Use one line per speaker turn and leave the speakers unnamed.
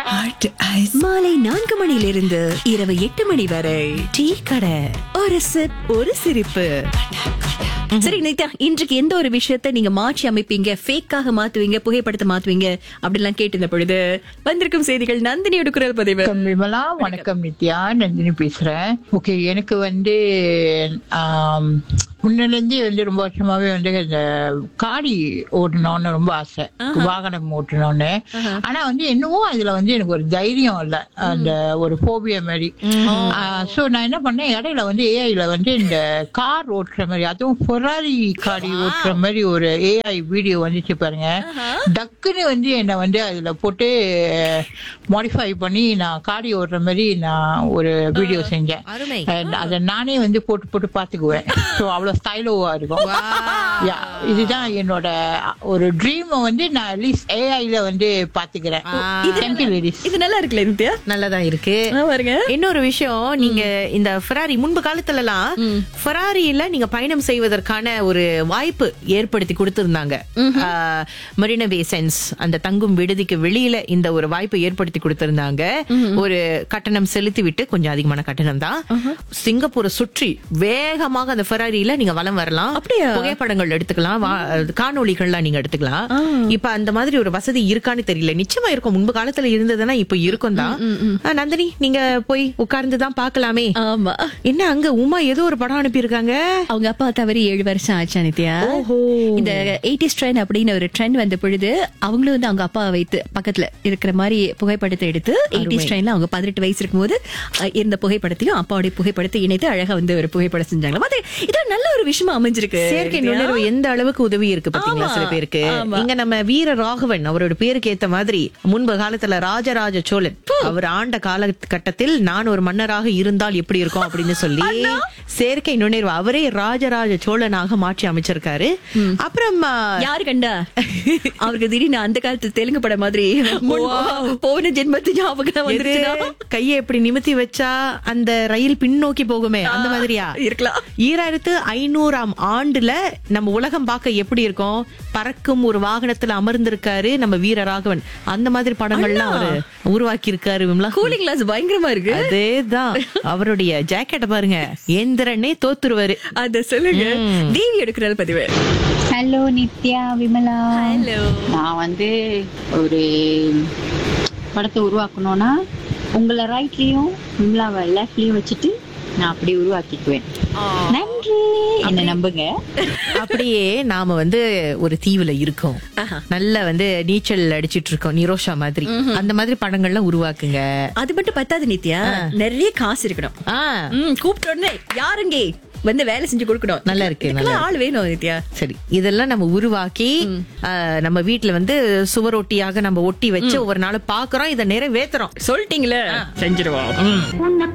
Hot ice
மாலை நான்கு மணியிலிருந்து இரவு எட்டு மணி வரை
டீ கடை
ஒரு சிப் ஒரு சிரிப்பு சரி நித்யா இன்றைக்கு எந்த ஒரு விஷயத்தை நீங்க மாற்றி அமைப்பீங்க ஃபேக்காக மாத்துவீங்க புகைப்படத்தை மாத்துவீங்க அப்படிலாம் கேட்டிருந்த பொழுது வந்திருக்கும் செய்திகள் நந்தினியோட குரல் பதிவு
வணக்கம் விமலா வணக்கம் நித்யா நந்தினி பேசுறேன் ஓகே எனக்கு வந்து ஆம், முன்னிலிருந்து வந்து ரொம்ப வருஷமாவே வந்து இந்த காடி ஓட்டணும்னு ரொம்ப ஆசை வாகனம் ஓட்டணும்னு ஆனா வந்து என்னவோ அதுல வந்து எனக்கு ஒரு தைரியம் இல்ல அந்த ஒரு போபியா மாதிரி சோ நான் என்ன பண்ணேன் இடையில வந்து ஏஐல வந்து இந்த கார் ஓட்டுற மாதிரி அதுவும் ஃபெராரி காடி ஓட்டுற மாதிரி ஒரு ஏஐ வீடியோ வந்துச்சு பாருங்க டக்குன்னு வந்து என்னை வந்து அதுல போட்டு மாடிஃபை பண்ணி நான் காடி ஓடுற மாதிரி நான் ஒரு வீடியோ செஞ்சேன்
அருமை.
And அதை நானே வந்து போட்டு போட்டு பாத்துக்குவேன் ஸோ அவ்வளவு ஸ்டைலோவா இருக்கும் Yeah, இதுதான் என்னோட ஒரு ட்ரீம் வந்து நான் அட்லீஸ்ட் ஏஐல வந்து பாத்துக்கிறேன் Thank you, ladies.
இது நல்லா இருக்குல்ல நித்யா
நல்லதா இருக்கு
ஆ, பாருங்க
இன்னொரு விஷயம் நீங்க இந்த ஃபெராரி முன்பு காலத்துல எல்லாம் ஃபெராரியில நீங்க பயணம் செய்வதற்கான ஒரு வாய்ப்பு ஏற்படுத்தி கொடுத்திருந்தாங்க மரினா பேசன்ஸ் அந்த தங்கும் விடுதிக்கு வெளியில இந்த ஒரு வாய்ப்பு ஏற்படுத்தி கொடுத்திருந்தாங்க ஒரு கட்டணம் செலுத்தி விட்டு கொஞ்சம் அதிகமான கட்டணம் தான் சிங்கப்பூரை சுற்றி வேகமாக அந்த ஃபெராரியில நீங்க வலம் வரலாம்
அப்படியா?
புகைப்படங்கள் எடுத்துக்கலாம் வா- காணொளிகள்லாம் நீங்க எடுத்துக்கலாம் இப்ப அந்த மாதிரி ஒரு வசதி இருக்கான்னு தெரியல நிச்சயமா இருக்கும் முன்பு காலத்துல இருந்ததுன்னா இப்ப இருக்கும் தான் ஆ, நந்தினி நீங்க போய் உட்கார்ந்து தான் பாக்கலாமே
ஆமா
என்ன அங்க உமா ஏதோ ஒரு படம் அனுப்பியிருக்காங்க
அவங்க அப்பா தவறி ஏழு வருஷம் ஆச்சா நித்யா
ஓஹோ.
இந்த எயிட்டிஸ் ட்ரெண்ட் அப்படின்னு ஒரு ட்ரெண்ட் வந்த பொழுது அவங்களும் வந்து அவங்க அப்பா வைத்து பக்கத்துல இருக்கிற மாதிரி புகைப்படத்தை எடுத்து எயிட்டிஸ் ட்ரெண்ட்ல அவங்க பதினெட்டு வயசு இருக்கும்போது அஹ், இருந்த புகைப்படத்தையும் அப்பாவுடைய புகைப்படத்தை இணைத்து அழகா வந்து ஒரு புகைப்படம் செஞ்சாங்க அது இது நல்ல ஒரு விஷயமா அமைஞ்சிருக்கு
செயற்கை
நித்யா.
நுண்ணறிவு எந்த அளவுக்கு உதவி இருக்கு பாத்தீங்களா
ஆமா,
சில பேருக்கு
ஆமா.
இங்க நம்ம வீர ராகவன் அவரோட பேருக்கு ஏத்த மாதிரி முன்பு காலத்துல ராஜராஜ சோழன் அவர் ஆண்ட காலகட்டத்தில் நான் ஒரு மன்னராக இருந்தால் எப்படி இருக்கும் அப்படின்னு சொல்லி செயற்கை நுண்ணறிவு அவரே ராஜராஜ சோழனாக மாற்றி அமைச்சிருக்காரு அப்புறம் ஆ,
யாரு கண்டா அவருக்கு திடீர்னு அந்த காலத்து தெலுங்கு படம் மாதிரி முன் போன ஜென்மத்து ஞாபகம்
எது?
வந்துருச்சுன்னா
கையை எப்படி நிமித்தி வச்சா அந்த ரயில் பின்னோக்கி போகுமே அந்த மாதிரியா
இருக்கலாம்
ஈராயிரத்து ஐநூறாம் ஆண்டுல நம்ம உலகம் பார்க்க எப்படி இருக்கும் பறக்கும் ஒரு வாகனத்துல அமர்ந்திருக்காரு நம்ம வீரராகவன் அந்த மாதிரி படங்கள்லாம் அவரு உருவாக்கி இருக்காரு விமலா
கூலிங் கிளாஸ் பயங்கரமா இருக்கு
அதேதான் அவருடைய ஜாக்கெட்டை பாருங்க எந்திரனே தோத்துருவாரு
அத சொல்லுங்க தேவி எடுக்கிற பதிவு
ஹலோ நித்யா விமலா
ஹலோ
நான் வந்து ஒரு படத்தை உருவாக்கணும்னா உங்களை ரைட்லயும் விமலாவை லெஃப்ட்லயும் வச்சுட்டு நான் அப்படி உருவாக்கிக்குவேன் நன்றி என்ன நம்புங்க
அப்படியே நாம வந்து ஒரு தீவுல இருக்கோம் நல்ல வந்து நீச்சல் அடிச்சிட்டு இருக்கோம் நிரோஷா மாதிரி அந்த மாதிரி படங்கள்லாம் உருவாக்குங்க
அது மட்டும் பத்தாது நித்யா நிறைய காசு இருக்கணும்
ஆ
ம், கூப்பிட்ட உடனே யாருங்க வந்து வேலை செஞ்சு கொடுக்கணும்
நல்லா இருக்கு, நல்லா
இதுக்கெல்லாம் ஆள் வேணும் நித்யா
சரி இதெல்லாம் நம்ம உருவாக்கி ஆ, நம்ம வீட்ல வந்து சுவரொட்டியாக நம்ம ஒட்டி வச்சு ஒவ்வொரு நாளும் பாக்குறோம் இதை நிறைவேத்துறோம்
சொல்லிட்டீங்களே செஞ்சிருவோம்
உன்னை